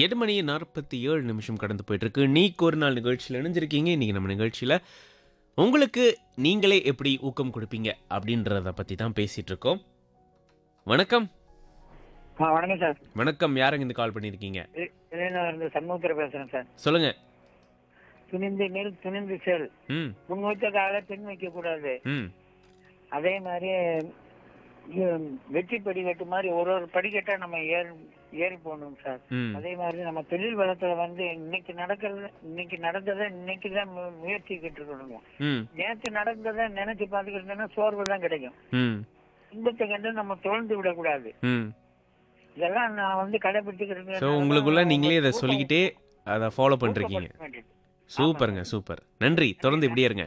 எட்டு மணி நாற்பத்தி ஏழு நிமிஷம் கடந்து போயிட்டு இருக்கு நீக்கு ஒரு நாள் நிகழ்ச்சியில் இணைஞ்சிருக்கீங்க இன்னைக்கு நம்ம நிகழ்ச்சியில் உங்களுக்கு நீங்களே எப்படி ஊக்கம் கொடுப்பீங்க அப்படின்றத பற்றி தான் பேசிட்டு இருக்கோம் வணக்கம் ஆ வணக்கம் சார் வணக்கம் யாருங்க இந்த கால் பண்ணியிருக்கீங்க இ- இளைஞர் இருந்து சண்முகத்தில் பேசுறேன் சார் சொல்லுங்க துணிந்து நெல் துணிந்து செல் ம் முன் வைத்த கால பின் வைக்க கூடாது ம் அதே மாதிரி இ- வெற்றி படிக்கட்டு மாதிரி ஒரு ஒரு படிக்கட்டா நம்ம ஏறி ஏறி போகணும் சார் ம் அதே மாதிரி நம்ம தொழில் வளத்துல வந்து இன்னைக்கு நடக்கிறது இன்னைக்கு நடந்ததை இன்னைக்கு தான் மு- முயற்சிக்கிட்டு இருக்கணும் ம் நேற்று நடந்ததை நினைச்சு பார்த்துக்கிட்டு இருந்தோம்னா சோர்வு தான் கிடைக்கும் ம் இன்பத்தை கண்டு நம்ம தொலைந்து விடக்கூடாது ம் இதெல்லாம் நான் வந்து கடைபிடிச்சுக்கிறேன் ஸோ உங்களுக்குள்ள நீங்களே இதை சொல்லிக்கிட்டே அதை ஃபாலோ பண்ணிருக்கீங்க சூப்பருங்க சூப்பர் நன்றி தொடர்ந்து இப்படியே இருங்க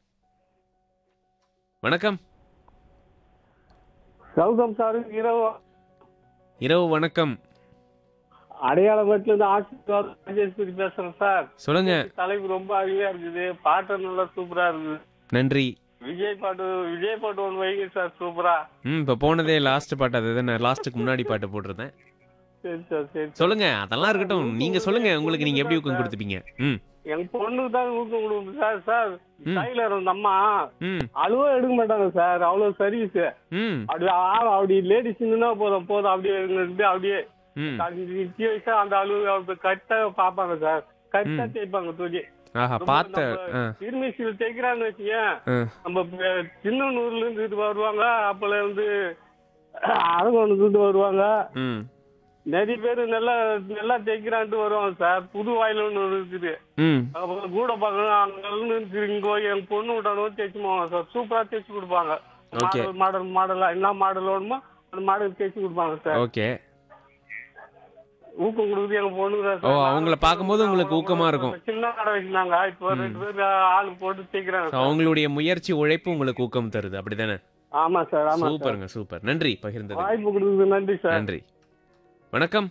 வணக்கம் கௌதம் சார் இரவு இரவு வணக்கம் அடையாளமட்டில இருந்து ஆசீர்வாத் ராஜேஸ்வரி பேசுறேன் சார் சொல்லுங்க தலைப்பு ரொம்ப அருமையா இருக்குது பாட்டு நல்லா சூப்பரா இருக்குது நன்றி விஜய் பாட்டு விஜய் பாட்டு ஒன்று வைங்க சார் சூப்பரா ம் இப்போ போனதே லாஸ்ட் பாட்டு அது நான் லாஸ்ட்டுக்கு முன்னாடி பாட்டு போட்டிருந்தேன் சரி சார் சரி சொல்லுங்க அதெல்லாம் இருக்கட்டும் நீங்க சொல்லுங்க உங்களுக்கு நீங்க எப்படி ஊக்கம் கொடுத்துப்பீங்க ம் எங்க பொண்ணுக்கு தான் ஊக்கம் கொடுக்கும் சார் சார் ம். டைலர் அந்த அம்மா ம் அழுவ எடுக்க மாட்டாங்க சார் அவ்வளவு சர்வீஸ் ம் அப்படி ஆ, அப்படி லேடிஸ் போதும் போதும் அப்படியே இருந்து அப்படியே ம் நிச்சய வயசா அந்த அழுவு கரெக்டா பாப்பாங்க சார் கரெக்டா தேய்ப்பாங்க தூக்கி ஆஹா பார்த்த ஆ திருமிசியில் தைக்கிறான்னு வச்சுக்கேன் ஆ நம்ம ப- சின்னனூர்ல இருந்து இது வருவாங்க அப்பல வந்து அரங்கோணத்துல இருந்து வருவாங்க ம் நிறைய பேர் நல்லா நல்லா தைக்கிறான்ட்டு வருவாங்க சார் புது வாயில ஒன்று இருக்குது ம் அப்புறம் கூட பார்க்கணும் அங்க இருந்து இங்க என் பொண்ணு விட்டாலும் தைச்சு போவாங்க சார் சூப்பரா தைச்சு கொடுப்பாங்க Okay. மாடல் மாடல் மாடலா என்ன மாடல் வேணுமோ அந்த மாடல் தைச்சு கொடுப்பாங்க சார் ஓகே ஊக்கம் கொடுக்குறது எங்க பொண்ணுக்கு தான் ஓ, சார். அவங்கள பார்க்கும்போது உங்களுக்கு ஊக்கமா இருக்கும். சின்ன கடை வச்சிருந்தாங்க இப்போ ரெண்டு பேர் ஆளு போட்டு தைக்கிறாங்க ஸோ சார். அவங்களுடைய முயற்சி உழைப்பு உங்களுக்கு ஊக்கம் தருது அப்படிதானே ஆமா சார் ஆமா சார் சூப்பருங்க சூப்பர் நன்றி பகிர்ந்தது வாய்ப்பு கொடுக்குறது நன்றி சார் நன்றி வணக்கம்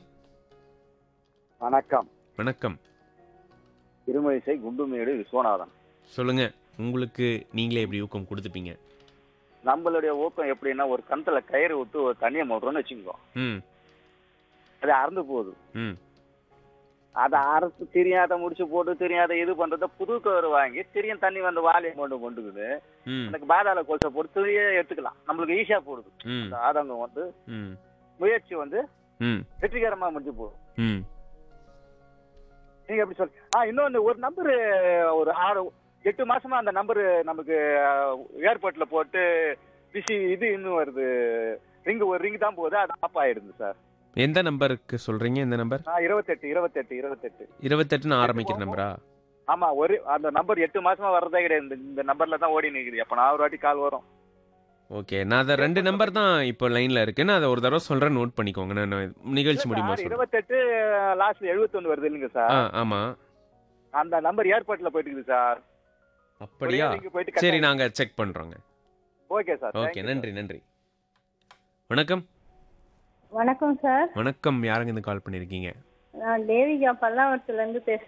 வணக்கம் வணக்கம் திருமழிசை குண்டுமேடு விஸ்வநாதன் சொல்லுங்க உங்களுக்கு நீங்களே எப்படி ஊக்கம் கொடுத்துப்பீங்க நம்மளுடைய ஊக்கம் எப்படின்னா ஒரு கணத்துல கயிறு விட்டு ஒரு தண்ணியை மூடுறோம்னு வச்சுக்கோ ம் அது அறந்து போகுது ம் அதை அறுத்து தெரியாத முடிச்சு போட்டு தெரியாத இது பண்றத புது கயிறு வாங்கி திரியும் தண்ணி வந்து வாலியை கொண்டு கொண்டுக்குது ம் எனக்கு பாதாள கொலுசை போட்டு துணியே எடுத்துக்கலாம் நம்மளுக்கு ஈஸியா போடுது ம் அந்த ஆதங்கம் வந்து ம் முயற்சி வந்து ம் வெற்றிகரமா முடிஞ்சு போகுது ம் நீங்க எப்படி சொல்லி ஆ இன்னொன்னு ஒரு நம்பர் ஒரு ஆறு எட்டு மாசமா அந்த நம்பர் நமக்கு ஏர்போர்ட்ல போட்டு பிசி இது இன்னும் வருது ரிங்கு ஒரு ரிங் தான் போகுது அது ஆஃப் ஆயிடுது சார் எந்த நம்பருக்கு சொல்றீங்க எந்த நம்பர் ஆ இருபத்தெட்டு இருபத்தெட்டு இருபத்தெட்டு இருபத்தெட்டுன்னு ஆரம்பிக்கிற நம்பரா ஆமா ஒரு அந்த நம்பர் எட்டு மாசமா வர்றதே கிடையாது இந்த- இந்த நம்பர்ல தான் ஓடி நிக்குது அப்ப நான் ஒரு வாட்டி கால் வரும் ஓகே நான் அதை ரெண்டு நம்பர் தான் இப்போ லைன்ல இருக்கு நான் அதை ஒரு தடவை சொல்றேன் நோட் பண்ணிக்கோங்க நான் நான் நிகழ்ச்சி முடியுமா சொல்றேன் இருபத்தெட்டு லாஸ்ட்ல எழுபத்தொன்னு வருது இல்லைங்க ஆ சார் ஆமா அந்த நம்பர் ஏர்போர்ட்ல போயிட்டு இருக்குது சார் அப்படியா ஒரே ring போயிட்டு சரி நாங்க செக் பண்றோங்க ஓகே சார் ஓகே நன்றி நன்றி வணக்கம் வணக்கம் சார் வணக்கம் யாருங்க இந்த கால் பண்ணிருக்கீங்க நான் தேவிகா பல்லாவரத்துல இருந்து பேசுறேன்